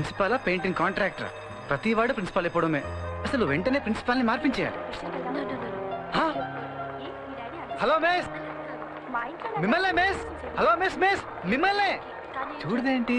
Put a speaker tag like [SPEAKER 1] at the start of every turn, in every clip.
[SPEAKER 1] ప్రిన్సిపాలా painting contractor ప్రతి వాడు principal అయిపోవడమే అసలు వెంటనే ప్రిన్సిపాల్ ని మార్పించేయాలి హా? హలో మిస్ మిమ్మల్నే మిస్ హలో మిస్ మిస్ మిమ్మల్నే చూడదేంటి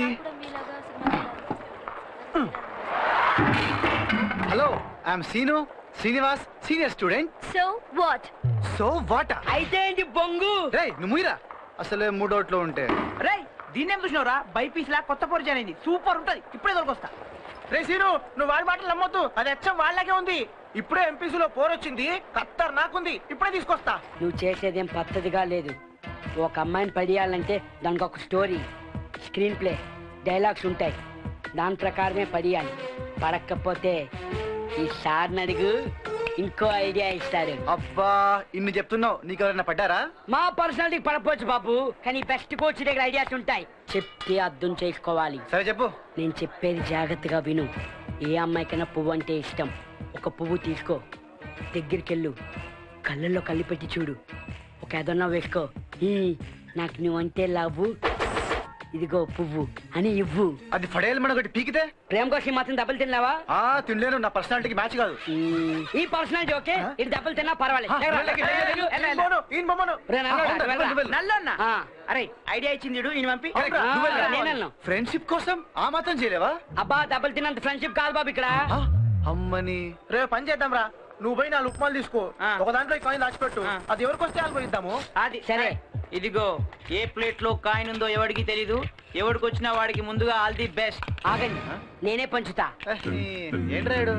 [SPEAKER 1] hello I'm Seenu Srinivas senior student
[SPEAKER 2] so what
[SPEAKER 1] so what
[SPEAKER 3] అయితే ఏంటి బొంగు
[SPEAKER 1] రే నువ్వు ముయిరా అసలే మూడోట్లో ఉంటే
[SPEAKER 3] రేయ్ దీన్నేం చూసినావురా బైపీస్ లా కొత్త పరిచయం అయింది సూపర్ ఉంటది ఇప్పుడే దొరికొస్తా రే సీను నువ్వు వాడి మాటలు నమ్మొద్దు అది అచ్చం వాళ్ళకే ఉంది ఇప్పుడే ఎంపీసీలో పోరొచ్చింది కత్తర్ నాకుంది ఇప్పుడే తీసుకొస్తా
[SPEAKER 4] నువ్వు చేసేదేం పద్ధతిగా లేదు ఒక అమ్మాయిని పడియాలంటే దానికి ఒక స్టోరీ స్క్రీన్ ప్లే డైలాగ్స్ ఉంటాయి దాని ప్రకారమే పడియాలి పడకపోతే ఈ సార్ని అడుగు ఇంకో ఐడియా ఇస్తారు
[SPEAKER 1] అబ్బా ఇన్ని చెప్తున్నావు నీకు ఎవరైనా పడ్డారా
[SPEAKER 4] మా పర్సనాలిటీకి పడపోవచ్చు బాబు కానీ బెస్ట్ కోచ్ దగ్గర ఐడియాస్ ఉంటాయి చెప్తే అర్థం చేసుకోవాలి
[SPEAKER 1] సరే చెప్పు
[SPEAKER 4] నేను చెప్పేది జాగ్రత్తగా విను ఏ అమ్మాయికైనా పువ్వు అంటే ఇష్టం ఒక పువ్వు తీసుకో దగ్గరికెళ్ళు కళ్ళల్లో కళ్ళు పెట్టి చూడు ఒక ఏదన్నా వేసుకో ఈ, నాకు నువ్వంటే లవ్వు ఇదిగో పువ్వు అని ఇవ్వు
[SPEAKER 1] అది ఫడేలు మన ఒకటి పీకితే
[SPEAKER 4] ప్రేమ కోసం మాత్రం దెబ్బలు తిన్నావా
[SPEAKER 1] ఆ తినలేను నా పర్సనాలిటీకి మ్యాచ్ కాదు
[SPEAKER 4] ఈ- ఈ పర్సనాలిటీ ఓకే ఇది దెబ్బలు తిన్నా పర్వాలేదు
[SPEAKER 1] ఆ,
[SPEAKER 4] ఎగరా,
[SPEAKER 1] వెళ్ళకి,
[SPEAKER 4] ఎగరా,
[SPEAKER 1] వెళ్ళకి,
[SPEAKER 4] ఎగరా,
[SPEAKER 3] ఈయన
[SPEAKER 4] ఎగరా.
[SPEAKER 3] బొమ్మను, ఈయన బొమ్మను.
[SPEAKER 4] రే, నల్లోడా,
[SPEAKER 1] ఆ,
[SPEAKER 4] వెళ్ళరా.
[SPEAKER 1] వెళ్ళు, వెళ్ళు.
[SPEAKER 3] నల్లన్న
[SPEAKER 4] ఆ.
[SPEAKER 3] అరే ఐడియా ఇచ్చింది ఈడు, ఈయన పంపి
[SPEAKER 1] కరెక్ట్,
[SPEAKER 4] ఆ,
[SPEAKER 1] నువ్వు వెళ్ళరా.
[SPEAKER 4] నేనన్నా.
[SPEAKER 1] ఫ్రెండ్షిప్ కోసం ఆ మాత్రం చేయలేవా
[SPEAKER 4] అబ్బా దెబ్బలు తిన్నంత ఫ్రెండ్షిప్ కాదు బాబు ఇక్కడ
[SPEAKER 1] ఆ, అమ్మని
[SPEAKER 3] రే పని చేద్దాం రా నువ్వు పోయి నాలుగు ఉప్మాలు తీసుకో
[SPEAKER 5] ఆ.
[SPEAKER 3] ఒక దాంట్లో ఈ కాయిన్ దాచిపెట్టు
[SPEAKER 5] ఆ.
[SPEAKER 3] అది ఎవరికి వస్తే వాళ్ళకి ఇద్దాము
[SPEAKER 5] అది
[SPEAKER 4] సరే.
[SPEAKER 5] ఇదిగో ఏ ప్లేట్ లో కాయిన్ ఉందో ఎవడికి తెలీదు ఎవడికి వచ్చినా వాడికి ముందుగా ఆల్ ది బెస్ట్
[SPEAKER 4] ఆగండి నేనే పంచుతా
[SPEAKER 1] ఏ, ఏంట్రా ఈడు?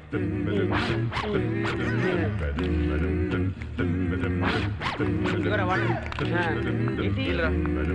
[SPEAKER 5] ఇదిగోరా వాడు.
[SPEAKER 4] ఆ,
[SPEAKER 5] ఏంటి?
[SPEAKER 1] వీళ్ళరా.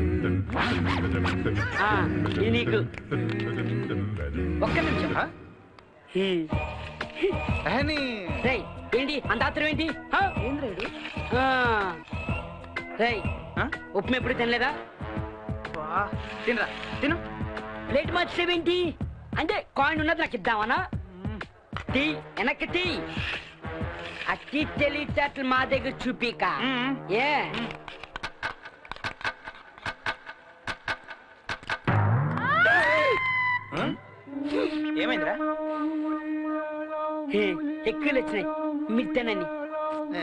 [SPEAKER 4] ఆ, ఇది నీకు ఒక్క నిమిషం
[SPEAKER 1] ఆ?
[SPEAKER 4] హ్మ్.
[SPEAKER 1] ఏ, నీ-
[SPEAKER 4] రేయ్ ఏంటి అంత ఆత్రం ఏంటి హా? ఆ. రేయ్
[SPEAKER 5] ఆ?
[SPEAKER 4] ఉప్మా ఎప్పుడు తినలేదా
[SPEAKER 5] వా, తినరా తిను
[SPEAKER 4] ప్లేట్ మార్చేవేంటి అంటే కాయిన్ ఉన్నది నాకు ఇద్దామనా టీ వెనక్కి టీ అట్టి తెలివితేటలు మా దగ్గర చూపిక
[SPEAKER 5] మ్మ్.
[SPEAKER 4] ఏ
[SPEAKER 5] ఏమైందిరా
[SPEAKER 4] హే, ఎక్కువలు వచ్చినాయి మీరు తినని
[SPEAKER 1] ఏ,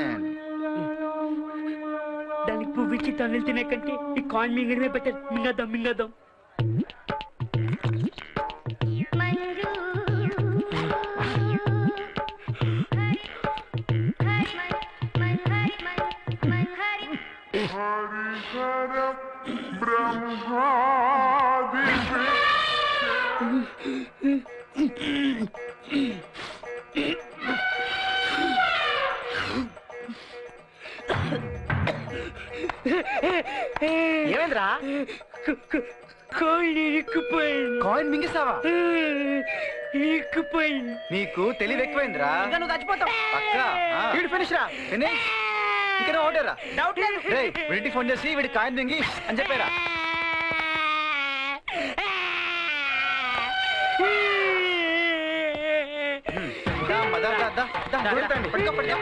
[SPEAKER 4] దానికి పువ్వు ఇచ్చి తన్నులు తినే కంటే ఈ కాయిన్ మింగడమే బెటర్ మింగదాం మింగదాం
[SPEAKER 3] ఏమైందిరా
[SPEAKER 4] కాయిన్ ఇరుక్కుపోయింది
[SPEAKER 1] కాయిన్ మింగేసావా
[SPEAKER 4] ఇరుక్కుపోయింది
[SPEAKER 1] నీకు తెలివి ఎక్కువైందిరా
[SPEAKER 3] ఇంకా నువ్వు చచ్చిపోతావు
[SPEAKER 1] పక్క
[SPEAKER 3] వీడు ఫినిష్ రా
[SPEAKER 1] ఫినిష్ ఇంకా ఓటేరా
[SPEAKER 3] డౌట్ లేదు
[SPEAKER 1] రే వీడికి ఫోన్ చేసి వీడి కాయిన్ మింగి అని చెప్పారా దా, అమ్మ, దా, దా, దా, దా, దూరుతాండి. పట్టుకో, పట్టుకో.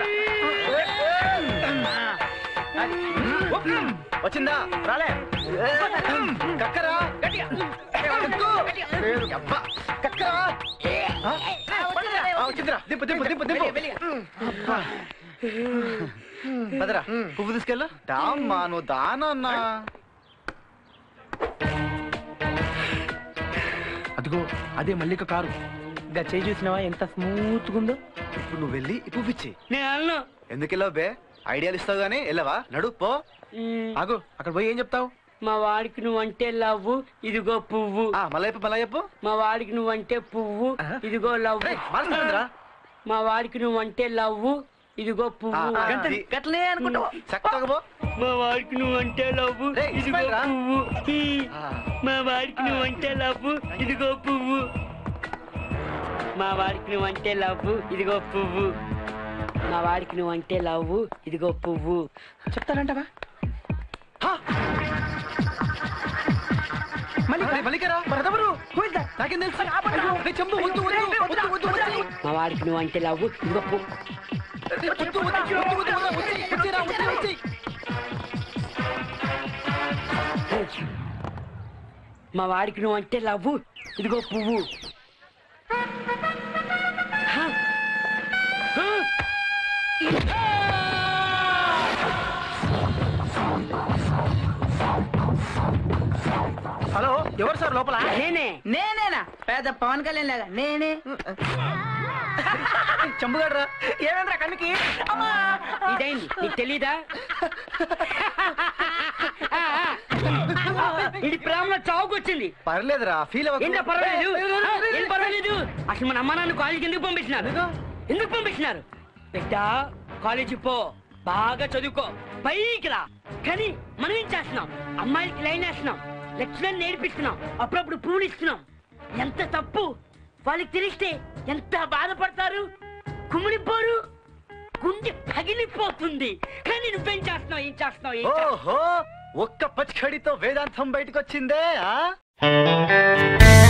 [SPEAKER 1] వచ్చిందా
[SPEAKER 3] రాలే
[SPEAKER 1] కక్కరా కక్కు. అబ్బా, కక్కరా ఆ? ఆ, వచ్చిందిరా దింపు దింపు దింపు దింపు అబ్బా. పదరా పువ్వు తీసుకెళ్ళు దామ్మా నువ్వు దానా అన్నా
[SPEAKER 3] అదిగో అదే మల్లిక కారు ఇంకా చేయి చూసినావా ఎంత స్మూత్ ఉందో
[SPEAKER 1] ఇప్పుడు నువ్వు వెళ్ళి ఈ పువ్వు ఇచ్చి
[SPEAKER 4] నేను అన్నా
[SPEAKER 1] ఎందుకు వెళ్ళావు బే ఐడియాలు ఇస్తావు గానీ వెళ్ళవా నడు పో
[SPEAKER 3] ఆగు అక్కడ పోయి ఏం చెప్తావు
[SPEAKER 4] మా వాడికి నువ్వంటే లవ్వు ఇదిగో పువ్వు
[SPEAKER 1] ఆ, మళ్ళా చెప్పు మళ్ళా చెప్పు
[SPEAKER 4] మా వాడికి నువ్వంటే పువ్వు ఇదిగో లవ్వు
[SPEAKER 1] రేయ్, మారుస్తుందిరా.
[SPEAKER 4] మా వాడికి నువ్వంటే లవ్వు ఇదిగో
[SPEAKER 1] ఆ,
[SPEAKER 4] పువ్వు
[SPEAKER 1] ఆ,
[SPEAKER 3] గంటని
[SPEAKER 1] ఇది-
[SPEAKER 3] గట్లనే అనుకుంటావు
[SPEAKER 1] చక్కగా పో
[SPEAKER 4] మా వాడికి నువ్వంటే లవ్వు
[SPEAKER 1] రేయ్,
[SPEAKER 4] ఇదిగో
[SPEAKER 1] ఇస్మాయిల్ రా.
[SPEAKER 4] పువ్వు ఈ,
[SPEAKER 1] ఆ,
[SPEAKER 4] మా వాడికి నువ్వంటే లవ్వు ఇదిగో పువ్వు మా వాడికి నువ్వంటే లవ్వు ఇదిగో పువ్వు మా వాడికి నువ్వంటే లవ్వు ఇదిగో పువ్వు
[SPEAKER 3] చెప్తానంటవా
[SPEAKER 1] మళ్ళీ మళ్ళీకేరా
[SPEAKER 3] మరెవరు
[SPEAKER 1] నాకేం తెలుసు రేయ్, చంపు వద్దు వద్దు వద్దు వద్దు వద్దు
[SPEAKER 4] మా వాడికి నువ్వంటే లవ్వు ఇదిగో పువ్వు
[SPEAKER 1] రేయ్, వద్దు వద్దు వద్దు వద్దు వద్దు వచ్చి వచ్చిరా వచ్చి వచ్చి
[SPEAKER 4] మా వాడికి నువ్వంటే లవ్వు ఇదిగో పువ్వు
[SPEAKER 3] ఎవరు సార్ లోపల
[SPEAKER 4] నేనే
[SPEAKER 5] నేనేనా పెద్ద పవన్ కళ్యాణ్ లాగా నేనే
[SPEAKER 1] చంపుగాడ్రా
[SPEAKER 3] ఏమేంద్రా కన్నుకి అమ్మా
[SPEAKER 4] ఇదైంది నీకు తెలీదా ఇది ప్రేమలో చావుకొచ్చింది
[SPEAKER 1] పర్లేదురా ఫీల్
[SPEAKER 4] ఏంటో పర్వాలేదు ఆ, ఏం పర్వాలేదు అసలు మన అమ్మ నాన్న కాలేజీకి ఎందుకు పంపించినారు ఎందుకు పంపించినారు బిడ్డ కాలేజీ పో బాగా చదువుకో పైకి రా కానీ మనం ఏం చేస్తున్నాం అమ్మాయిలకి లైన్ వేస్తున్నాం లెక్చరర్ నేర్పిస్తున్నాం అప్పుడప్పుడు పూలు ఇస్తున్నాం ఎంత తప్పు వాళ్ళకి తెలిస్తే ఎంత బాధపడతారు కుమిలిపోరు గుండె పగిలిపోతుంది కానీ నువ్వేం చేస్తున్నావు ఏం చేస్తున్నావు ఏం చేస్తున్నావు?
[SPEAKER 1] ఓహో ఒక్క పచ్చడితో వేదాంతం బయటకు వచ్చిందే ఆ